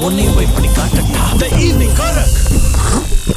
உன்னையும் போய் பண்ணி காட்டட்டா the evening correct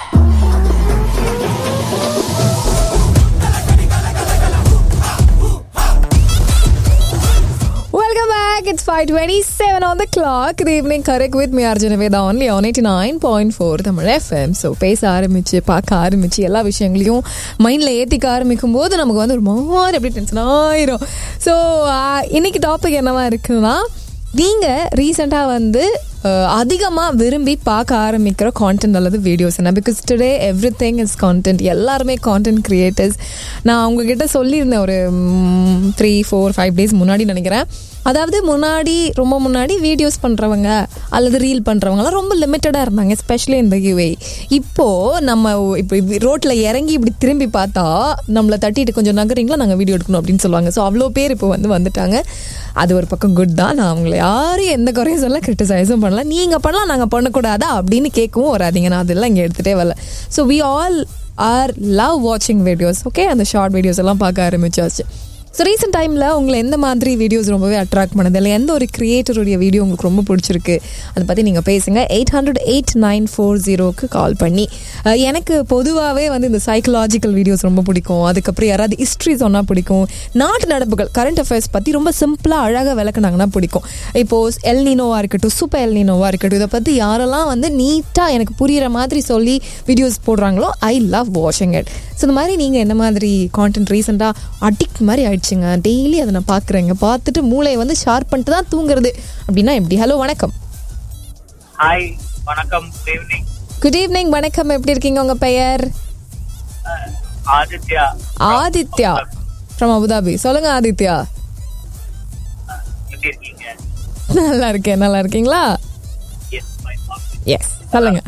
Welcome back. It's 5:27 on the clock. Good evening, correct with me, Arjuna Veda, only on 89.4 Tamil FM. So பேச ஆரம்பிச்சு பார்க்க ஆரம்பிச்சு எல்லா விஷயங்களையும் மைண்டில் ஏற்றிக்க ஆரம்பிக்கும் போது நமக்கு வந்து ஒரு மாதிரி அப்படி டென்ஷன் ஆயிரும் ஸோ இன்னைக்கு டாபிக் என்னவா இருக்குன்னா நீங்கள் ரீசெண்டாக வந்து அதிகமாக விரும்பி பார்க்க ஆரம்பிக்கிற கான்டென்ட் அல்லது வீடியோஸ் என்ன because today everything is content எல்லாருமே கான்டென்ட் கிரியேட்டர்ஸ் நான் உங்ககிட்ட சொல்லியிருந்தேன் ஒரு த்ரீ ஃபோர் ஃபைவ் டேஸ் முன்னாடி நினைக்கிறேன் அதாவது முன்னாடி ரொம்ப முன்னாடி வீடியோஸ் பண்ணுறவங்க அல்லது ரீல் பண்ணுறவங்கலாம் ரொம்ப லிமிட்டடாக இருந்தாங்க எஸ்பெஷலி இந்த யூஏ இப்போது நம்ம இப்போ ரோட்டில் இறங்கி இப்படி திரும்பி பார்த்தா நம்மளை தட்டிட்டு கொஞ்சம் நகரீங்களா நாங்கள் வீடியோ எடுக்கணும் அப்படின்னு சொல்லுவாங்க ஸோ அவ்வளோ பேர் இப்போ வந்து வந்துட்டாங்க அது ஒரு பக்கம் குட் தான் நான் அவங்கள யாரும் எந்த குறையும் சொல்ல கிரிட்டிசைஸும் பண்ணல நீங்கள் பண்ணலாம் நாங்கள் பண்ணக்கூடாதா அப்படின்னு கேட்கவும் வராதிங்க நான் அதெல்லாம் இங்கே எடுத்துகிட்டே வரல so we all are love வாட்சிங் வீடியோஸ் ஓகே அந்த ஷார்ட் வீடியோஸ் எல்லாம் பார்க்க ஆரம்பிச்சாச்சு ஸோ ரீசெண்ட் டைமில் உங்களை எந்த மாதிரி வீடியோஸ் ரொம்பவே அட்ராக்ட் பண்ணுது இல்லை எந்த ஒரு கிரியேட்டருடைய வீடியோ உங்களுக்கு ரொம்ப பிடிச்சிருக்கு அதை பற்றி நீங்கள் பேசுங்க eight hundred eight nine four ஜீரோக்கு கால் பண்ணி அஹ், எனக்கு பொதுவாகவே வந்து இந்த சைக்கலாஜிக்கல் வீடியோஸ் ரொம்ப பிடிக்கும் அதுக்கப்புறம் யாராவது ஹிஸ்ட்ரி சொன்னால் பிடிக்கும் நாட்டு நடப்புகள் கரண்ட் அஃபேர்ஸ் பற்றி ரொம்ப சிம்பிளாக அழகாக விளக்குனாங்கன்னா பிடிக்கும் இப்போது எல் நீனோவாக இருக்கட்டும் சூப்பர் எல் நீனோவாக இருக்கட்டும் இதை பற்றி யாரெல்லாம் வந்து நீட்டாக எனக்கு புரியிற மாதிரி சொல்லி வீடியோஸ் போடுறாங்களோ ஐ லவ் வாட்சிங் இட் ஸோ இந்த மாதிரி நீங்கள் என்ன மாதிரி கான்டென்ட் ரீசெண்டாக அடிக்ட் மாதிரி ஆயிடுச்சுங்க டெய்லி அதை நான் பார்க்குறேங்க பார்த்துட்டு மூளையை வந்து ஷார்ப் பண்ணிட்டு தான் தூங்குறது அப்படின்னா எப்படி ஹலோ வணக்கம் ஹாய் வணக்கம் குட் ஈவினிங் குட் ஈவினிங் வணக்கம் எப்படி இருக்கீங்க உங்கள் பெயர் ஆதித்யா ஆதித்யா ஃப்ரம் அபுதாபி சொல்லுங்க ஆதித்யா எப்படி இருக்கீங்க நல்லா இருக்கேன் நல்லா இருக்கீங்களா எஸ் மை எஸ் சொல்லுங்க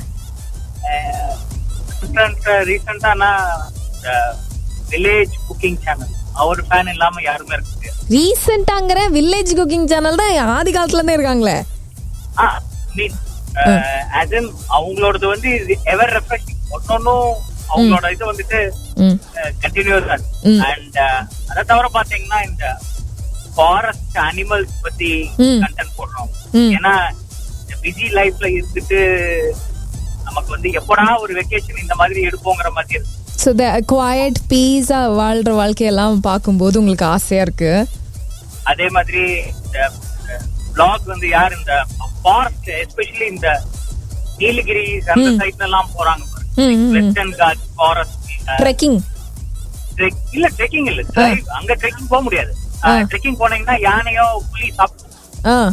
ரீசெண்டா நான் வில்லேஜ் குக்கிங் சேனல் அவர் ஃபேன் இல்லாம யாருமே இருக்க முடியாது ரீசெண்டாங்கிற வில்லேஜ் குக்கிங் சேனல் தான் ஆதி காலத்துல இருந்தே இருக்காங்களே ஆ மீன் ஆஸ் இன் அவங்களோடது வந்து எவர் ரெஃப்ரெஷிங் ஒன்னொன்னும் அவங்களோட இது வந்துட்டு ம் கண்டினியூஸ் ம். அண்ட் அதை தவிர பாத்தீங்கன்னா இந்த ஃபாரஸ்ட் அனிமல்ஸ் பத்தி ம். கண்டென்ட் போடுறோம் ம். ஏன்னா பிஸி லைஃப்ல இருந்துட்டு நமக்கு வந்து எப்படா ஒரு வெக்கேஷன் இந்த மாதிரி எடுப்போங்கிற மாதிரி இருக்கு ஸோ த குவாய்ட் பீஸாக வாழ்கிற வாழ்க்கையெல்லாம் பார்க்கும்போது உங்களுக்கு ஆசையாக இருக்கு அதே மாதிரி இந்த பிளாக் வந்து யார் இந்த ஃபாரஸ்ட் எஸ்பெஷலி இந்த நீலகிரி அந்த சைட்ல எல்லாம் போறாங்க ம், ம், ம். வெஸ்டர்ன் காட் ஃபாரஸ்ட் ட்ரெக்கிங் இல்ல ட்ரெக்கிங் இல்ல drive. அங்க ட்ரெக்கிங் போக முடியாது ட்ரெக்கிங் போனீங்கன்னா யானையோ புலி சாப்பிட்டு ஆ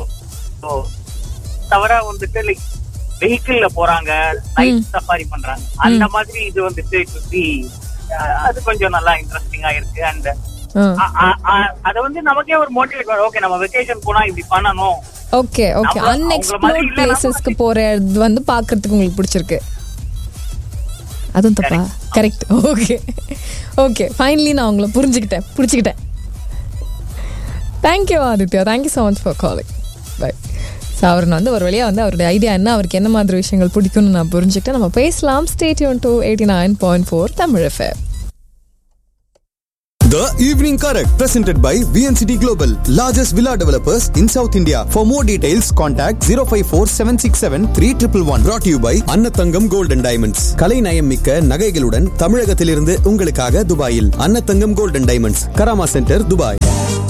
தவிர வந்துட்டு லைக் வெஹிக்கிள்ல போறாங்க நைட் சஃபாரி பண்றாங்க அந்த மாதிரி இது வந்துட்டு it would be, அஹ், அது கொஞ்சம் நல்லா இன்ட்ரெஸ்டிங்கா இருக்கு அண்ட் ஆ அத வந்து நமக்கே ஒரு மோட்டிவேட் வரும் ஓகே நம்ம வெக்கேஷன் போனா இப்படி பண்ணணும் ஓகே ஓகே நம்ம- அவங்கள மாதிரி அன்எக்ஸ்ப்ளோர்ட் இல்ல, நம்ம பிளேசஸ்க்கு போறது வந்து பார்க்கறதுக்கு உங்களுக்கு பிடிச்சிருக்கு அதுவும் தப்பா கரெக்ட் ஓகே ஓகே ஃபைனலி நான் உங்களை புரிஞ்சுக்கிட்டேன் பிடிச்சிக்கிட்டேன் thank you Aditya thank you so much for calling bye so அவர் வந்து ஒரு வழியாக வந்து அவருடைய ஐடியா என்ன அவருக்கு என்ன மாதிரி விஷயங்கள் பிடிக்கும்னு நான் புரிஞ்சுக்கிட்டேன் நம்ம பேசலாம் stay tuned to eighty nine point four Tamil FM The Evening Correct, presented by VNCT Global, largest villa developers in South India. For more details, contact 054 767 3111. Brought to you by Annathangam Gold and Diamonds. கலை நயம் மிக்க நகைகளுடன் தமிழகத்திலிருந்து உங்களுக்காக துபாயில் Annathangam Gold and Diamonds, Karama centre, Dubai